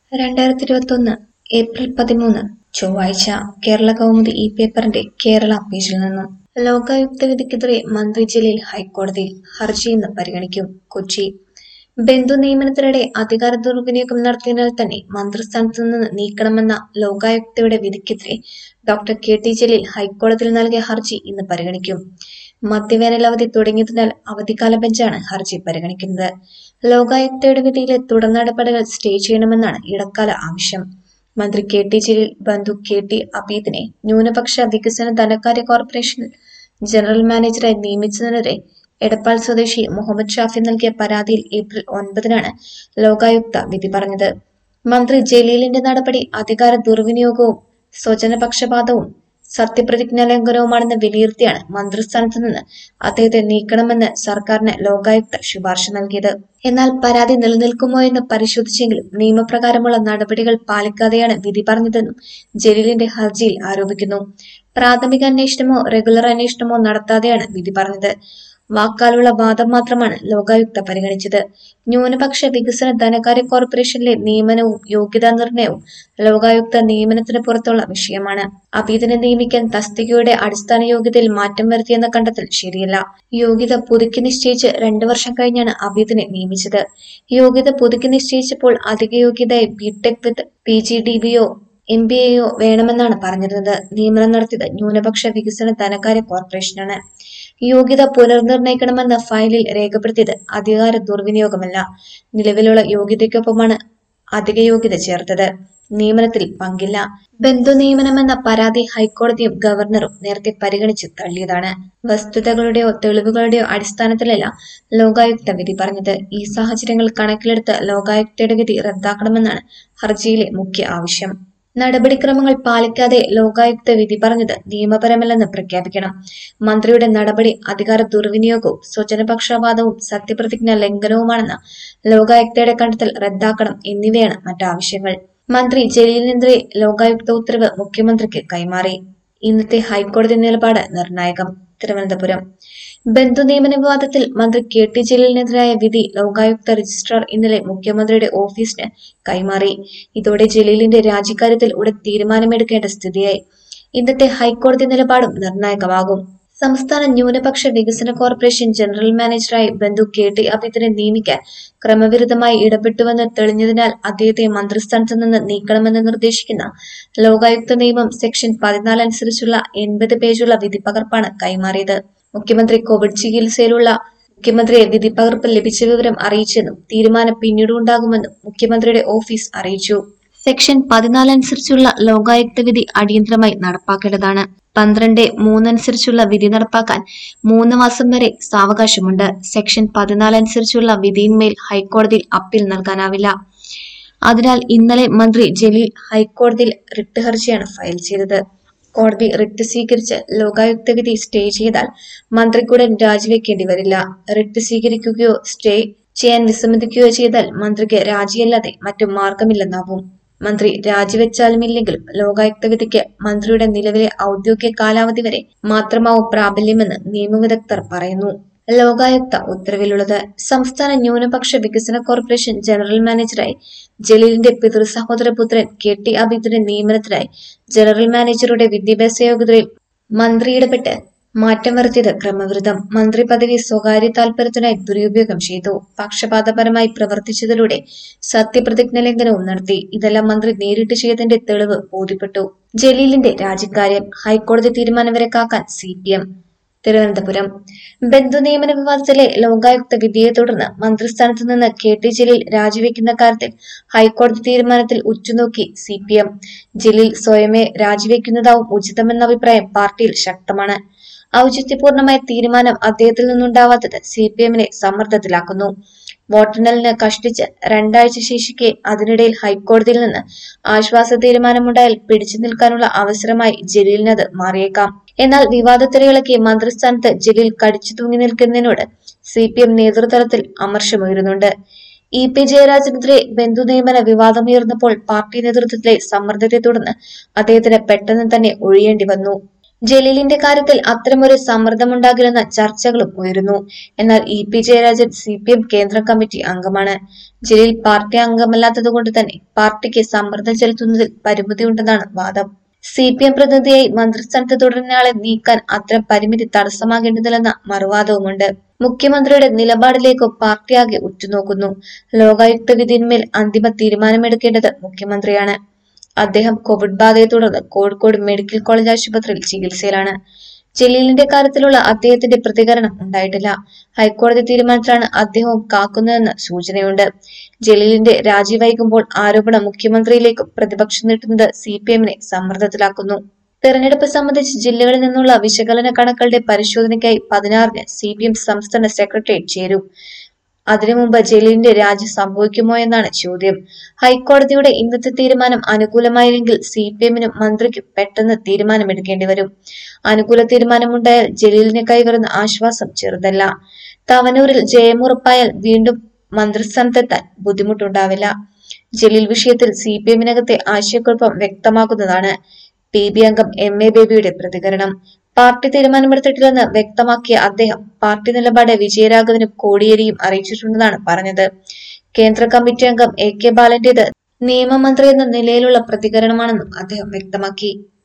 രണ്ടായിരത്തി ഇരുപത്തൊന്ന് ഏപ്രിൽ പതിമൂന്ന് ചൊവ്വാഴ്ച കേരള കൗമുദി ഈ പേപ്പറിന്റെ കേരള പേജിൽ നിന്നും ലോകായുക്ത വിധിക്കെതിരെ മന്ത്രി ജലീൽ ഹൈക്കോടതിയിൽ ഹർജി ഇന്ന് പരിഗണിക്കും കൊച്ചി ബന്ധു നിയമനത്തിനിടെ അധികാര ദുർവിനിയോഗം നടത്തിയതിനാൽ തന്നെ മന്ത്രിസ്ഥാനത്ത് നിന്ന് നീക്കണമെന്ന ലോകായുക്തയുടെ വിധിക്കെതിരെ ഡോക്ടർ കെ ടി ജലീൽ ഹൈക്കോടതിയിൽ നൽകിയ ഹർജി ഇന്ന് പരിഗണിക്കും മധ്യവേനൽ അവധി തുടങ്ങിയതിനാൽ അവധിക്കാല ബെഞ്ചാണ് ഹർജി പരിഗണിക്കുന്നത് ലോകായുക്തയുടെ വിധിയിലെ തുടർ നടപടികൾ സ്റ്റേ ചെയ്യണമെന്നാണ് ഇടക്കാല ആവശ്യം മന്ത്രി കെ ടി ജലീൽ ബന്ധു കെ ടി അബീദിനെ ന്യൂനപക്ഷ വികസന ധനകാര്യ കോർപ്പറേഷൻ ജനറൽ മാനേജറായി നിയമിച്ചതിനെതിരെ എടപ്പാൾ സ്വദേശി മുഹമ്മദ് ഷാഫി നൽകിയ പരാതിയിൽ ഏപ്രിൽ ഒൻപതിനാണ് ലോകായുക്ത വിധി പറഞ്ഞത് മന്ത്രി ജലീലിന്റെ നടപടി അധികാര ദുർവിനിയോഗവും സ്വജനപക്ഷപാതവും സത്യപ്രതിജ്ഞാ ലംഘനവുമാണെന്ന് വിലയിരുത്തിയാണ് മന്ത്രിസ്ഥാനത്ത് നിന്ന് അദ്ദേഹത്തെ നീക്കണമെന്ന് സർക്കാരിന് ലോകായുക്ത ശുപാർശ നൽകിയത് എന്നാൽ പരാതി നിലനിൽക്കുമോ എന്ന് പരിശോധിച്ചെങ്കിലും നിയമപ്രകാരമുള്ള നടപടികൾ പാലിക്കാതെയാണ് വിധി പറഞ്ഞതെന്നും ജലീലിന്റെ ഹർജിയിൽ ആരോപിക്കുന്നു പ്രാഥമിക അന്വേഷണമോ റെഗുലർ അന്വേഷണമോ നടത്താതെയാണ് വിധി പറഞ്ഞത് വാക്കാലുള്ള വാദം മാത്രമാണ് ലോകായുക്ത പരിഗണിച്ചത് ന്യൂനപക്ഷ വികസന ധനകാര്യ കോർപ്പറേഷനിലെ നിയമനവും യോഗ്യതാ നിർണയവും ലോകായുക്ത നിയമനത്തിന് പുറത്തുള്ള വിഷയമാണ് അബീദിനെ നിയമിക്കാൻ തസ്തികയുടെ അടിസ്ഥാന യോഗ്യതയിൽ മാറ്റം വരുത്തിയെന്ന കണ്ടെത്തൽ ശരിയല്ല യോഗ്യത പുതുക്കി നിശ്ചയിച്ച് രണ്ടു വർഷം കഴിഞ്ഞാണ് അബീദിനെ നിയമിച്ചത് യോഗ്യത പുതുക്കി നിശ്ചയിച്ചപ്പോൾ അധിക യോഗ്യതയായി BTech with P G D ബിയോ എം ബി എയോ വേണമെന്നാണ് പറഞ്ഞിരുന്നത് നിയമനം നടത്തിയത് ന്യൂനപക്ഷ വികസന ധനകാര്യ കോർപ്പറേഷനാണ് യോഗ്യത പുനർനിർണയിക്കണമെന്ന് ഫയലിൽ രേഖപ്പെടുത്തിയത് അധികാര ദുർവിനിയോഗമല്ല നിലവിലുള്ള യോഗ്യതയ്ക്കൊപ്പമാണ് അധിക യോഗ്യത ചേർത്തത് നിയമനത്തിൽ പങ്കില്ല ബന്ധു നിയമനമെന്ന പരാതി ഹൈക്കോടതിയും ഗവർണറും നേരത്തെ പരിഗണിച്ച് തള്ളിയതാണ് വസ്തുതകളുടെയോ തെളിവുകളുടെയോ അടിസ്ഥാനത്തിലല്ല ലോകായുക്ത വിധി പറഞ്ഞത് ഈ സാഹചര്യങ്ങൾ കണക്കിലെടുത്ത് ലോകായുക്തയുടെ വിധി റദ്ദാക്കണമെന്നാണ് ഹർജിയിലെ മുഖ്യ ആവശ്യം നടപടിക്രമങ്ങൾ പാലിക്കാതെ ലോകായുക്ത വിധി പറഞ്ഞത് നിയമപരമല്ലെന്ന് പ്രഖ്യാപിക്കണം മന്ത്രിയുടെ നടപടി അധികാര ദുർവിനിയോഗവും സ്വജനപക്ഷപാതവും സത്യപ്രതിജ്ഞ ലംഘനവുമാണെന്ന ലോകായുക്തയുടെ കണ്ടെത്തൽ റദ്ദാക്കണം എന്നിവയാണ് മറ്റാവശ്യങ്ങൾ മന്ത്രി ജലീലിനെതിരെ ലോകായുക്ത ഉത്തരവ് മുഖ്യമന്ത്രിക്ക് കൈമാറി ഇന്നത്തെ ഹൈക്കോടതി നിലപാട് നിർണായകം തിരുവനന്തപുരം ബന്ധു നിയമന വിവാദത്തിൽ മന്ത്രി കെ ടി ജലീലിനെതിരായ വിധി ലോകായുക്ത രജിസ്ട്രാർ ഇന്നലെ മുഖ്യമന്ത്രിയുടെ ഓഫീസിന് കൈമാറി ഇതോടെ ജലീലിന്റെ രാജിക്കാര്യത്തിൽ ഉടൻ തീരുമാനമെടുക്കേണ്ട സ്ഥിതിയായി ഇന്നത്തെ ഹൈക്കോടതി നിലപാടും നിർണായകമാകും സംസ്ഥാന ന്യൂനപക്ഷ വികസന കോർപ്പറേഷൻ ജനറൽ മാനേജറായി ബന്ധു കെ ടി അബിദിനെ നിയമിക്കാൻ ക്രമവിരുദ്ധമായി ഇടപെട്ടുവെന്ന് തെളിഞ്ഞതിനാൽ അദ്ദേഹത്തെ മന്ത്രിസ്ഥാനത്ത് നിന്ന് നീക്കണമെന്ന് നിർദ്ദേശിക്കുന്ന ലോകായുക്ത നിയമം സെക്ഷൻ പതിനാല് അനുസരിച്ചുള്ള എൺപത് പേജുള്ള വിധിപ്പകർപ്പാണ് കൈമാറിയത് മുഖ്യമന്ത്രി കോവിഡ് ചികിത്സയിലുള്ള മുഖ്യമന്ത്രിയെ വിധിപ്പകർപ്പ് ലഭിച്ച വിവരം അറിയിച്ചെന്നും തീരുമാനം പിന്നീട് ഉണ്ടാകുമെന്നും മുഖ്യമന്ത്രിയുടെ ഓഫീസ് അറിയിച്ചു സെക്ഷൻ പതിനാല് അനുസരിച്ചുള്ള ലോകായുക്ത വിധി അടിയന്തരമായി നടപ്പാക്കേണ്ടതാണ് പന്ത്രണ്ട് മൂന്നനുസരിച്ചുള്ള വിധി നടപ്പാക്കാൻ മൂന്ന് മാസം വരെ സാവകാശമുണ്ട് സെക്ഷൻ പതിനാല് അനുസരിച്ചുള്ള വിധിയിന്മേൽ ഹൈക്കോടതിയിൽ അപ്പീൽ നൽകാനാവില്ല അതിനാൽ ഇന്നലെ മന്ത്രി ജലീൽ ഹൈക്കോടതിയിൽ റിട്ട് ഹർജിയാണ് ഫയൽ ചെയ്തത് കോടതി റിട്ട് സ്വീകരിച്ച് ലോകായുക്ത വിധി സ്റ്റേ ചെയ്താൽ മന്ത്രിക്കുടൻ രാജിവെക്കേണ്ടി വരില്ല റിട്ട് സ്വീകരിക്കുകയോ സ്റ്റേ ചെയ്യാൻ വിസമ്മതിക്കുകയോ ചെയ്താൽ മന്ത്രിക്ക് രാജിയല്ലാതെ മറ്റു മാർഗമില്ലെന്നാവും മന്ത്രി രാജിവെച്ചാലും ഇല്ലെങ്കിലും ലോകായുക്ത വിധിക്ക് മന്ത്രിയുടെ നിലവിലെ ഔദ്യോഗിക കാലാവധി വരെ മാത്രമാവും പ്രാബല്യമെന്ന് നിയമവിദഗ്ധർ പറയുന്നു ലോകായുക്ത ഉത്തരവിലുള്ളത് സംസ്ഥാന ന്യൂനപക്ഷ വികസന കോർപ്പറേഷൻ ജനറൽ മാനേജറായി ജലീലിന്റെ പിതൃ സഹോദരപുത്രൻ കെ ടി അബീദിന്റെ നിയമനത്തിനായി ജനറൽ മാനേജറുടെ വിദ്യാഭ്യാസ യോഗ്യതയിൽ മന്ത്രി ഇടപെട്ട് മാറ്റം വരുത്തിയത് ക്രമവിരുദ്ധം മന്ത്രി പദവി സ്വകാര്യ താൽപര്യത്തിനായി ദുരുപയോഗം ചെയ്തു പക്ഷപാതപരമായി പ്രവർത്തിച്ചതിലൂടെ സത്യപ്രതിജ്ഞ ലംഘനവും നടത്തി ഇതെല്ലാം മന്ത്രി നേരിട്ട് ചെയ്തതിന്റെ തെളിവ് ബോധ്യപ്പെട്ടു ജലീലിന്റെ രാജിക്കാര്യം ഹൈക്കോടതി തീരുമാനം വരെ കാക്കാൻ സി പി എം തിരുവനന്തപുരം ബന്ധു നിയമന വിവാദത്തിലെ ലോകായുക്ത വിധിയെ തുടർന്ന് മന്ത്രിസ്ഥാനത്ത് നിന്ന് കെ ടി ജലീൽ രാജിവെക്കുന്ന കാര്യത്തിൽ ഹൈക്കോടതി തീരുമാനത്തിൽ ഉറ്റുനോക്കി സി പി എം ജലീൽ സ്വയമേ രാജിവെക്കുന്നതാവും ഉചിതമെന്ന അഭിപ്രായം പാർട്ടിയിൽ ശക്തമാണ് ഔചിത്യപൂർണമായ തീരുമാനം അദ്ദേഹത്തിൽ നിന്നുണ്ടാവാത്തത് സി പി എമ്മിനെ സമ്മർദ്ദത്തിലാക്കുന്നു വോട്ടെണ്ണലിന് കഷ്ടിച്ച് രണ്ടാഴ്ച ശേഷിക്കെ അതിനിടയിൽ ഹൈക്കോടതിയിൽ നിന്ന് ആശ്വാസ തീരുമാനമുണ്ടായാൽ പിടിച്ചു നിൽക്കാനുള്ള അവസരമായി ജലീലിനത് മാറിയേക്കാം എന്നാൽ വിവാദത്തിലിളക്കി മന്ത്രിസ്ഥാനത്ത് ജലീൽ കടിച്ചു തൂങ്ങി നിൽക്കുന്നതിനോട് സി പി എം നേതൃതലത്തിൽ അമർഷമുയരുന്നുണ്ട് ഇ പി ജയരാജനെതിരെ ബന്ധു നിയമന വിവാദമുയർന്നപ്പോൾ പാർട്ടി നേതൃത്വത്തിലെ സമ്മർദ്ദത്തെ തുടർന്ന് അദ്ദേഹത്തിന് പെട്ടെന്ന് തന്നെ ഒഴിയേണ്ടി വന്നു ജലീലിന്റെ കാര്യത്തിൽ അത്തരമൊരു സമ്മർദ്ദമുണ്ടാകില്ലെന്ന ചർച്ചകളും ഉയരുന്നു എന്നാൽ E P Jayarajan C P M കേന്ദ്ര കമ്മിറ്റി അംഗമാണ് ജലീൽ പാർട്ടി അംഗമല്ലാത്തതുകൊണ്ട് തന്നെ പാർട്ടിക്ക് സമ്മർദ്ദം ചെലുത്തുന്നതിൽ പരിമിതിയുണ്ടെന്നാണ് വാദം സി പി എം പ്രതിനിധിയായി മന്ത്രിസ്ഥാനത്ത് തുടരുന്നയാളെ നീക്കാൻ അത്തരം പരിമിതി തടസ്സമാകേണ്ടതില്ലെന്ന മറുവാദവുമുണ്ട് മുഖ്യമന്ത്രിയുടെ നിലപാടിലേക്ക് പാർട്ടിയാകെ ഉറ്റുനോക്കുന്നു ലോകായുക്ത വിധിന്മേൽ അന്തിമ തീരുമാനമെടുക്കേണ്ടത് മുഖ്യമന്ത്രിയാണ് അദ്ദേഹം കോവിഡ് ബാധയെ തുടർന്ന് കോഴിക്കോട് മെഡിക്കൽ കോളേജ് ആശുപത്രിയിൽ ചികിത്സയിലാണ് ജലീലിന്റെ കാര്യത്തിലുള്ള അദ്ദേഹത്തിന്റെ പ്രതികരണം ഉണ്ടായിട്ടില്ല ഹൈക്കോടതി തീരുമാനത്തിലാണ് അദ്ദേഹവും കാക്കുന്നതെന്ന് സൂചനയുണ്ട് ജലീലിന്റെ രാജി വൈകുമ്പോൾ ആരോപണം മുഖ്യമന്ത്രിയിലേക്കും പ്രതിപക്ഷം നീട്ടുന്നത് സി പി എമ്മിനെ സമ്മർദ്ദത്തിലാക്കുന്നു തെരഞ്ഞെടുപ്പ് സംബന്ധിച്ച് ജില്ലകളിൽ നിന്നുള്ള വിശകലന കണക്കുകളുടെ പരിശോധനയ്ക്കായി പതിനാറിന് സി പി എം സംസ്ഥാന സെക്രട്ടേറിയറ്റ് ചേരും അതിനു മുമ്പ് ജലീലിന്റെ രാജി സംഭവിക്കുമോ എന്നാണ് ചോദ്യം ഹൈക്കോടതിയുടെ ഇന്നത്തെ തീരുമാനം അനുകൂലമായില്ലെങ്കിൽ സി പി എമ്മിനും മന്ത്രിക്കും പെട്ടെന്ന് തീരുമാനമെടുക്കേണ്ടി വരും അനുകൂല തീരുമാനമുണ്ടായാൽ ജലീലിന് കൈവരുന്ന ആശ്വാസം ചെറുതല്ല തവനൂരിൽ ജയമുറപ്പായാൽ വീണ്ടും മന്ത്രിസ്ഥാനത്തെത്താൻ ബുദ്ധിമുട്ടുണ്ടാവില്ല ജലീൽ വിഷയത്തിൽ സി പി എമ്മിനകത്തെ ആശയക്കുഴപ്പം വ്യക്തമാക്കുന്നതാണ് പി ബി അംഗം എം എ ബേബിയുടെ പ്രതികരണം പാർട്ടി തീരുമാനമെടുത്തിട്ടില്ലെന്ന് വ്യക്തമാക്കിയ അദ്ദേഹം പാർട്ടി നിലപാട് വിജയരാഘവനും കോടിയേരിയും അറിയിച്ചിട്ടുണ്ടെന്നാണ് പറഞ്ഞത് കേന്ദ്ര കമ്മിറ്റി അംഗം എ കെ ബാലന്റേത് നിയമമന്ത്രി എന്ന നിലയിലുള്ള പ്രതികരണമാണെന്നും അദ്ദേഹം വ്യക്തമാക്കി